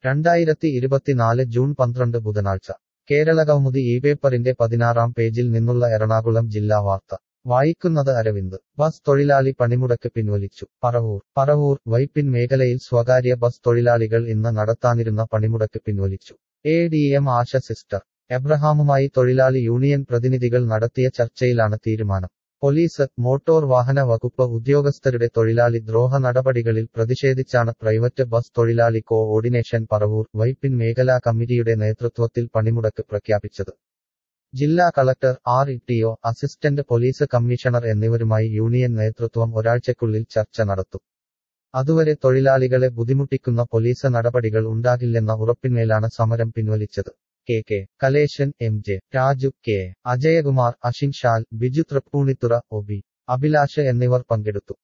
രണ്ടായിരത്തി ഇരുപത്തിനാല് ജൂൺ പന്ത്രണ്ട് ബുധനാഴ്ച കേരളകൗമുദി ഈ പേപ്പറിന്റെ പതിനാറാം പേജിൽ നിന്നുള്ള എറണാകുളം ജില്ലാ വാർത്ത വായിക്കുന്നത് അരവിന്ദ് ബസ് തൊഴിലാളി പണിമുടക്ക് പിൻവലിച്ചു പറവൂർ പറവൂർ വൈപ്പിൻ മേഖലയിൽ സ്വകാര്യ ബസ് തൊഴിലാളികൾ ഇന്ന് നടത്താനിരുന്ന പണിമുടക്ക് പിൻവലിച്ചു A D M Asha sister എബ്രഹാമുമായി തൊഴിലാളി യൂണിയൻ പ്രതിനിധികൾ നടത്തിയ ചർച്ചയിലാണ് തീരുമാനം പോലീസ് മോട്ടോർ വാഹന വകുപ്പ് ഉദ്യോഗസ്ഥരുടെ തൊഴിലാളി ദ്രോഹ നടപടികളിൽ പ്രതിഷേധിച്ചാണ് പ്രൈവറ്റ് ബസ് തൊഴിലാളി കോ ഓർഡിനേഷൻ പറവൂർ വൈപ്പിൻ മേഖലാ കമ്മിറ്റിയുടെ നേതൃത്വത്തിൽ പണിമുടക്ക് പ്രഖ്യാപിച്ചത് ജില്ലാ collector R T O assistant police commissioner എന്നിവരുമായി യൂണിയൻ നേതൃത്വം ഒരാഴ്ചക്കുള്ളിൽ ചർച്ച നടത്തും അതുവരെ തൊഴിലാളികളെ ബുദ്ധിമുട്ടിക്കുന്ന പോലീസ് നടപടികൾ ഉണ്ടാകില്ലെന്ന ഉറപ്പിന്മേലാണ് സമരം പിൻവലിച്ചത് K K Kaleshan M J Raju K Ajayakumar Ashin Shal Biju Thrippunithura O B Abhilash എന്നിവർ പങ്കെടുത്തു